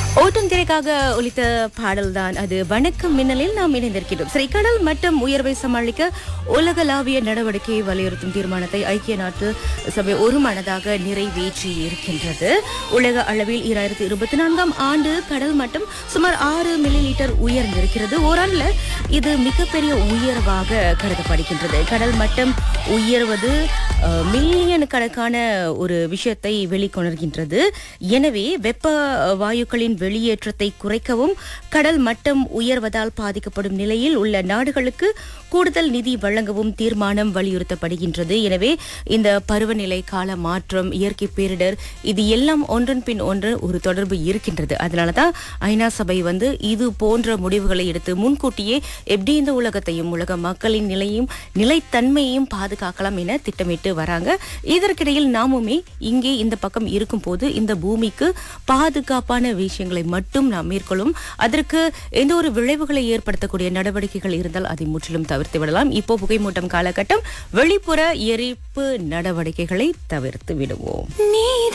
ஓட்டம் திரைக்காக ஒலித்த பாடல்தான் அது வணக்கம் மின்னலில் நாம் இணைந்திருக்கிறோம் சரி கடல் மட்டம் உயர்வை சமாளிக்க உலகளாவிய நடவடிக்கையை வலியுறுத்தும் தீர்மானத்தை ஐக்கிய நாட்டு சபை ஒருமனதாக நிறைவேற்றி இருக்கின்றது உலக அளவில் இரண்டாயிரத்தி இருபத்தி நான்காம் ஆண்டு கடல் மட்டம் சுமார் ஆறு மில்லி லிட்டர் உயர்ந்திருக்கிறது ஓராண்டுல இது மிகப்பெரிய உயர்வாக கருதப்படுகின்றது கடல் மட்டம் உயர்வது அஹ், மில்லியன் கணக்கான ஒரு விஷயத்தை வெளிக்கொணர்கின்றது எனவே வெப்ப வாயுக்களின் வெளியேற்றத்தை குறைக்கவும் கடல் மட்டம் உயர்வதால் பாதிக்கப்படும் நிலையில் உள்ள நாடுகளுக்கு கூடுதல் நிதி வழங்கவும் தீர்மானம் வலியுறுத்தப்படுகின்றது எனவே இந்த பருவநிலை கால மாற்றம் இயற்கை பேரிடர் இது எல்லாம் ஒன்றன் பின் ஒன்று ஒரு தொடர்பு இருக்கின்றது அதனால தான் ஐநா சபை வந்து இது போன்ற முடிவுகளை எடுத்து முன்கூட்டியே எப்படி இந்த உலகத்தையும் உலக மக்களின் நிலையும் நிலைத்தன்மையையும் பாதுகாக்கலாம் என திட்டமிட்டு வராங்க இதற்கிடையில் நாமுமே இங்கே இந்த பக்கம் இருக்கும்போது இந்த பூமிக்கு பாதுகாப்பான விஷயங்களை மட்டும் நாம் மேற்கொள்ளும் அதற்கு எந்த ஒரு விளைவுகளை ஏற்படுத்தக்கூடிய நடவடிக்கைகள் இருந்தால் அதை முற்றிலும் தவிர்த்து விடலாம் இப்போ புகைமூட்டம் காலகட்டம் வெளிப்புற எரிப்பு நடவடிக்கைகளை தவிர்த்து விடுவோம்